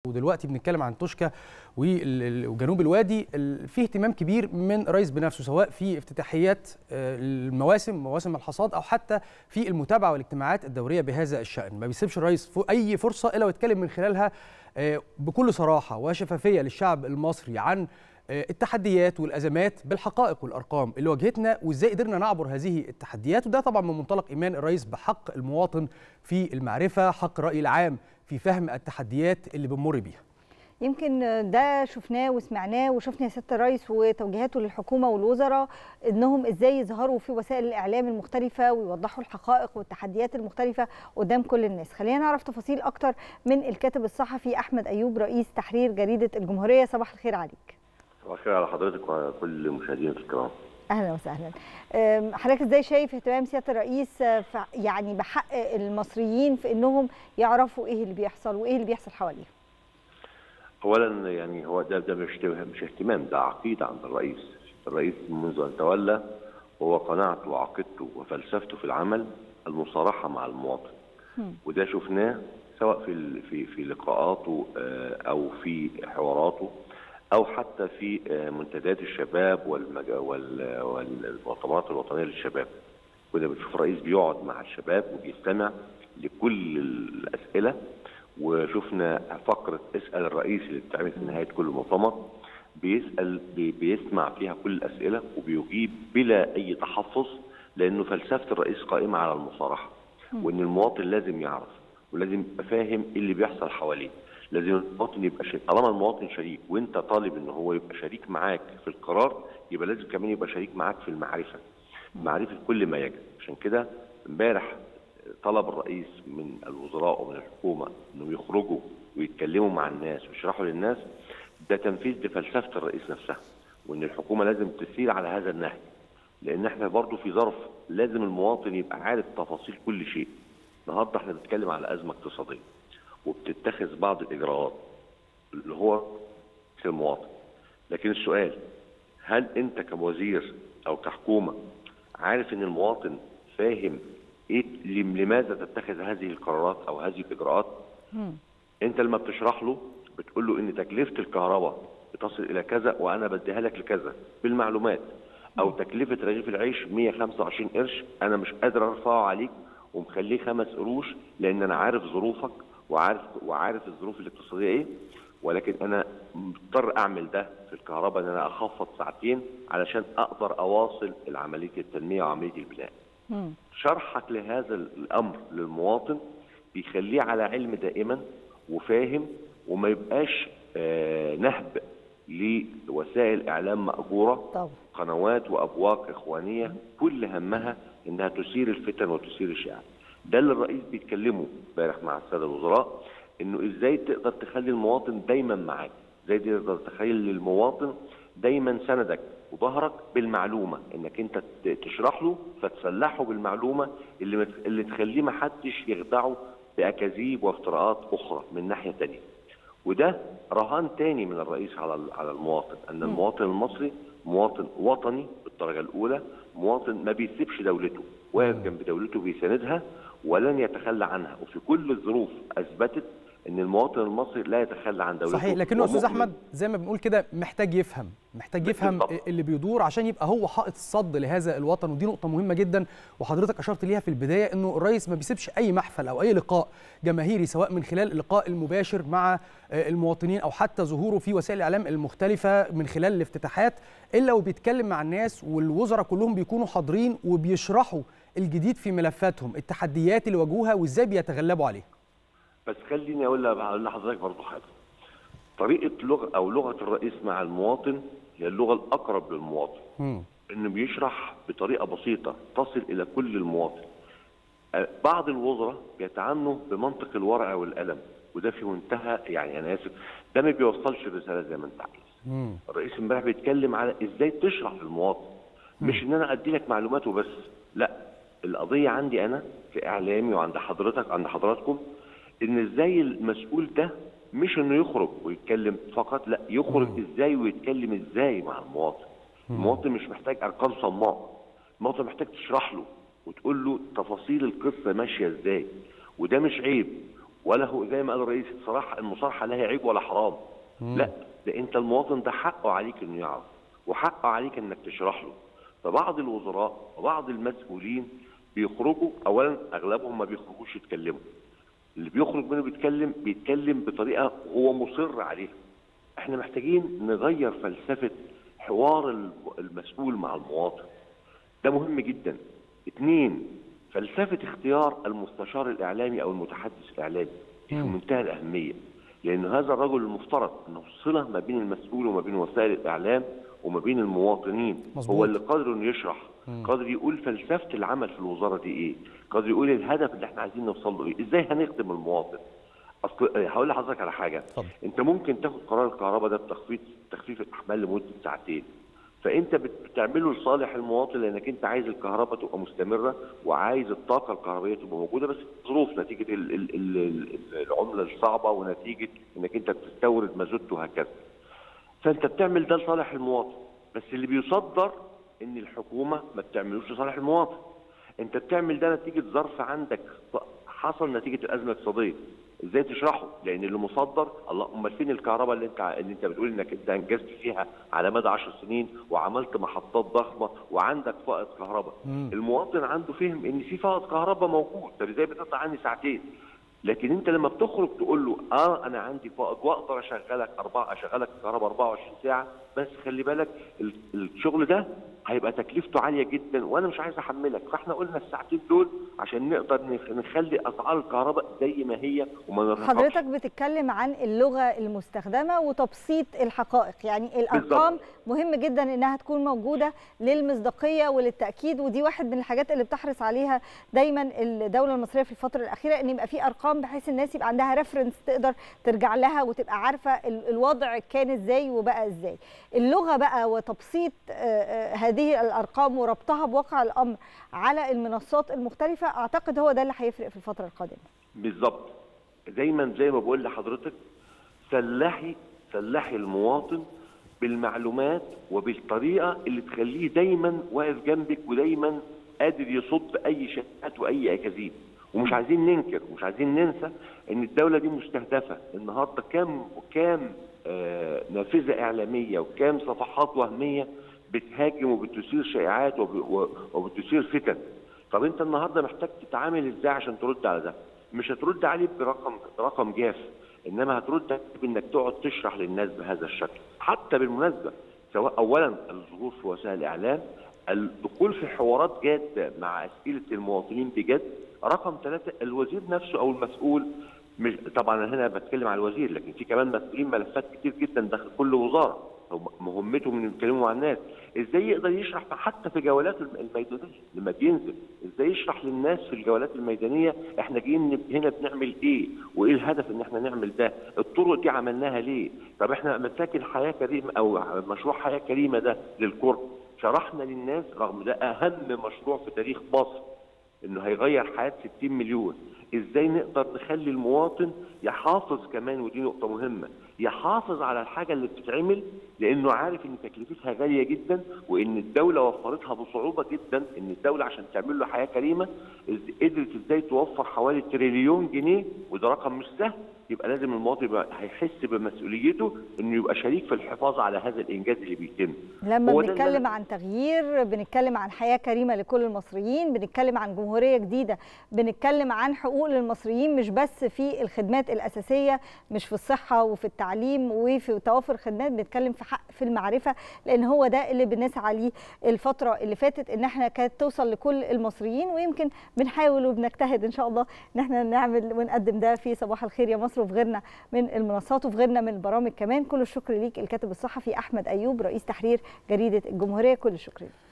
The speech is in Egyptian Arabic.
ودلوقتي بنتكلم عن توشكا وجنوب الوادي في اهتمام كبير من الرئيس بنفسه سواء في افتتاحيات المواسم مواسم الحصاد او حتى في المتابعه والاجتماعات الدوريه بهذا الشان ما بيسيبش الرئيس اي فرصه الا ويتكلم من خلالها بكل صراحه وشفافيه للشعب المصري عن التحديات والازمات بالحقائق والارقام اللي واجهتنا وازاي قدرنا نعبر هذه التحديات وده طبعا من منطلق ايمان الرئيس بحق المواطن في المعرفه حق الراي العام في فهم التحديات اللي بنمر بيها يمكن ده شفناه وسمعناه وشفنا سياده الرئيس وتوجيهاته للحكومه والوزراء انهم ازاي يظهروا في وسائل الاعلام المختلفه ويوضحوا الحقائق والتحديات المختلفه قدام كل الناس خلينا نعرف تفاصيل اكتر من الكاتب الصحفي احمد ايوب رئيس تحرير جريده الجمهوريه صباح الخير عليك صباح الخير على حضرتك وعلى كل مشاهدينا الكرام اهلا وسهلا حضرتك ازاي شايف اهتمام سياده الرئيس يعني بحق المصريين في انهم يعرفوا ايه اللي بيحصل وايه اللي بيحصل حواليهم اولا يعني هو ده ده مش مش اهتمام ده عقيده عند الرئيس الرئيس منذ ان تولى هو قناعته وعقيدته وفلسفته في العمل المصارحه مع المواطن وده شفناه سواء في في في لقاءاته او في حواراته او حتى في منتديات الشباب والمؤتمرات الوطنيه للشباب كنا بنشوف الرئيس بيقعد مع الشباب وبيستمع لكل الاسئله وشفنا فقره اسال الرئيس اللي بتتعمل في نهايه كل مؤتمر بيسال بيسمع فيها كل الاسئله وبيجيب بلا اي تحفظ لانه فلسفه الرئيس قائمه على المصارحه وان المواطن لازم يعرف ولازم يبقى فاهم ايه اللي بيحصل حواليه لازم المواطن يبقى شريك طالما المواطن شريك وانت طالب ان هو يبقى شريك معاك في القرار يبقى لازم كمان يبقى شريك معاك في المعرفه معرفه كل ما يجب عشان كده امبارح طلب الرئيس من الوزراء ومن الحكومه انهم يخرجوا ويتكلموا مع الناس ويشرحوا للناس ده تنفيذ لفلسفه الرئيس نفسها وان الحكومه لازم تسير على هذا النهج لان احنا برضو في ظرف لازم المواطن يبقى عارف تفاصيل كل شيء النهارده احنا بنتكلم على ازمه اقتصاديه وبتتخذ بعض الاجراءات اللي هو في المواطن لكن السؤال هل انت كوزير او كحكومه عارف ان المواطن فاهم ايه لماذا تتخذ هذه القرارات او هذه الاجراءات مم. انت لما بتشرح له بتقول له ان تكلفه الكهرباء بتصل الى كذا وانا بديها لك لكذا بالمعلومات او تكلفه رغيف العيش 125 قرش انا مش قادر ارفعه عليك ومخليه خمس قروش لان انا عارف ظروفك وعارف وعارف الظروف الاقتصاديه ايه ولكن انا مضطر اعمل ده في الكهرباء ان انا اخفض ساعتين علشان اقدر اواصل عمليه التنميه وعمليه البناء. مم. شرحك لهذا الامر للمواطن بيخليه على علم دائما وفاهم وما يبقاش آه نهب لوسائل اعلام ماجوره طبعا. قنوات وابواق اخوانيه كل همها انها تثير الفتن وتثير الشعب. ده اللي الرئيس بيتكلمه امبارح مع الساده الوزراء انه ازاي تقدر تخلي المواطن دايما معاك، ازاي تقدر تخلي المواطن دايما سندك وظهرك بالمعلومه انك انت تشرح له فتسلحه بالمعلومه اللي اللي تخليه ما حدش يخدعه باكاذيب وافتراءات اخرى من ناحيه ثانيه. وده رهان تاني من الرئيس على على المواطن ان المواطن المصري مواطن وطني بالدرجه الاولى، مواطن ما بيسيبش دولته، واقف جنب دولته بيساندها ولن يتخلى عنها وفي كل الظروف اثبتت ان المواطن المصري لا يتخلى عن دولته صحيح لكنه استاذ احمد زي ما بنقول كده محتاج يفهم محتاج يفهم بالضبط. اللي بيدور عشان يبقى هو حائط الصد لهذا الوطن ودي نقطه مهمه جدا وحضرتك اشرت ليها في البدايه انه الرئيس ما بيسيبش اي محفل او اي لقاء جماهيري سواء من خلال اللقاء المباشر مع المواطنين او حتى ظهوره في وسائل الاعلام المختلفه من خلال الافتتاحات الا وبيتكلم مع الناس والوزراء كلهم بيكونوا حاضرين وبيشرحوا الجديد في ملفاتهم التحديات اللي واجهوها وازاي بيتغلبوا عليها بس خليني اقول لحضرتك برضه حاجه طريقه لغه او لغه الرئيس مع المواطن هي اللغه الاقرب للمواطن م. انه بيشرح بطريقه بسيطه تصل الى كل المواطن بعض الوزراء بيتعاملوا بمنطق الورقه والقلم وده في منتهى يعني انا اسف ده ما بيوصلش الرساله زي ما انت عايز الرئيس امبارح بيتكلم على ازاي تشرح للمواطن مش ان انا ادي لك معلومات وبس لا القضيه عندي انا كاعلامي وعند حضرتك عند حضراتكم ان ازاي المسؤول ده مش انه يخرج ويتكلم فقط لا يخرج ازاي ويتكلم ازاي مع المواطن المواطن مش محتاج ارقام صماء المواطن محتاج تشرح له وتقول له تفاصيل القصه ماشيه ازاي وده مش عيب ولا هو زي ما قال الرئيس الصراحه المصارحه لا هي عيب ولا حرام لا ده انت المواطن ده حقه عليك انه يعرف وحقه عليك انك تشرح له فبعض الوزراء وبعض المسؤولين بيخرجوا اولا اغلبهم ما بيخرجوش يتكلموا اللي بيخرج منه بيتكلم بيتكلم بطريقه هو مصر عليها احنا محتاجين نغير فلسفه حوار الم- المسؤول مع المواطن ده مهم جدا اثنين فلسفه اختيار المستشار الاعلامي او المتحدث الاعلامي دي في منتهى الاهميه لان هذا الرجل المفترض انه صله ما بين المسؤول وما بين وسائل الاعلام وما بين المواطنين مظبوط. هو اللي قادر انه يشرح قادر يقول فلسفه العمل في الوزاره دي ايه قادر يقول الهدف اللي احنا عايزين نوصل له ايه ازاي هنخدم المواطن اصل آه، هقول لحضرتك على حاجه اتفضل. انت ممكن تاخد قرار الكهرباء ده بتخفيض تخفيف الاحمال لمده ساعتين فانت بت- بتعمله لصالح المواطن لانك انت عايز الكهرباء تبقى مستمره وعايز الطاقه الكهربائيه تبقى موجوده بس ظروف نتيجه ال- ال- ال- ال- العمله الصعبه ونتيجه انك انت بتستورد مازوت وهكذا فانت بتعمل ده لصالح المواطن بس اللي بيصدر ان الحكومه ما بتعملوش لصالح المواطن انت بتعمل ده نتيجه ظرف عندك حصل نتيجه الازمه الاقتصاديه ازاي تشرحه لان اللي مصدر الله امال فين الكهرباء اللي انت اللي انت بتقول انك انت انجزت فيها على مدى 10 سنين وعملت محطات ضخمه وعندك فائض كهرباء المواطن عنده فهم ان في فائض كهرباء موجود طب ازاي بتقطع عني ساعتين لكن انت لما بتخرج تقول له اه انا عندي فائض واقدر اشغلك اربعه اشغلك الكهرباء 24 ساعه بس خلي بالك ال- الشغل ده هيبقى تكلفته عاليه جدا وانا مش عايز احملك فاحنا قلنا الساعتين دول عشان نقدر نخ- نخلي اسعار الكهرباء زي ما هي وما نرفعش حضرتك بتتكلم عن اللغه المستخدمه وتبسيط الحقائق يعني الارقام بالظبط. مهم جدا انها تكون موجوده للمصداقيه وللتاكيد ودي واحد من الحاجات اللي بتحرص عليها دايما الدوله المصريه في الفتره الاخيره ان يبقى في ارقام بحيث الناس يبقى عندها ريفرنس تقدر ترجع لها وتبقى عارفه ال- الوضع كان ازاي وبقى ازاي اللغه بقى وتبسيط آه، آه، هذه الارقام وربطها بواقع الامر على المنصات المختلفه اعتقد هو ده اللي هيفرق في الفتره القادمه بالظبط دايما زي ما بقول لحضرتك سلحي سلحي المواطن بالمعلومات وبالطريقه اللي تخليه دايما واقف جنبك ودايما قادر يصد اي شائعات واي اكاذيب ومش عايزين ننكر ومش عايزين ننسى ان الدوله دي مستهدفه النهارده كام كام آه نافذه اعلاميه وكام صفحات وهميه بتهاجم وبتثير شائعات وب- و- وبتثير فتن طب انت النهارده محتاج تتعامل ازاي عشان ترد على ده مش هترد عليه برقم رقم جاف انما هترد عليه بانك تقعد تشرح للناس بهذا الشكل حتى بالمناسبه سواء اولا الظهور في وسائل الاعلام الدخول في حوارات جاده مع اسئله المواطنين بجد رقم ثلاثه الوزير نفسه او المسؤول مش طبعا أنا هنا بتكلم على الوزير لكن في كمان مسؤولين ملفات كتير جدا داخل كل وزاره هو مهمتهم انهم يتكلموا مع الناس ازاي يقدر يشرح حتى في جولاته الميدانيه لما بينزل ازاي يشرح للناس في الجولات الميدانيه احنا جايين هنا بنعمل ايه وايه الهدف ان احنا نعمل ده الطرق دي عملناها ليه طب احنا مساكن حياه كريمه او مشروع حياه كريمه ده للقرى شرحنا للناس رغم ده اهم مشروع في تاريخ مصر انه هيغير حياه 60 مليون ازاي نقدر نخلي المواطن يحافظ كمان ودي نقطه مهمه يحافظ على الحاجه اللي بتتعمل لانه عارف ان تكلفتها غاليه جدا وان الدوله وفرتها بصعوبه جدا ان الدوله عشان تعمل له حياه كريمه إز- قدرت ازاي توفر حوالي تريليون جنيه وده رقم مش سهل يبقى لازم المواطن يبقى هيحس بمسؤوليته انه يبقى شريك في الحفاظ على هذا الانجاز اللي بيتم لما هو ده اللي بنتكلم أنا- عن تغيير بنتكلم عن حياة كريمة لكل المصريين بنتكلم عن جمهورية جديدة بنتكلم عن حقوق للمصريين مش بس في الخدمات الأساسية مش في الصحة وفي التعليم وفي توافر خدمات بنتكلم في حق في المعرفة لأن هو ده اللي بنسعى ليه الفترة اللي فاتت إن احنا كانت توصل لكل المصريين ويمكن بنحاول وبنجتهد إن شاء الله إن احنا نعمل ونقدم ده في صباح الخير يا مصر وفي غيرنا من المنصات وفي غيرنا من البرامج كمان كل الشكر ليك الكاتب الصحفي أحمد أيوب رئيس تحرير جريدة الجمهورية كل الشكر ليك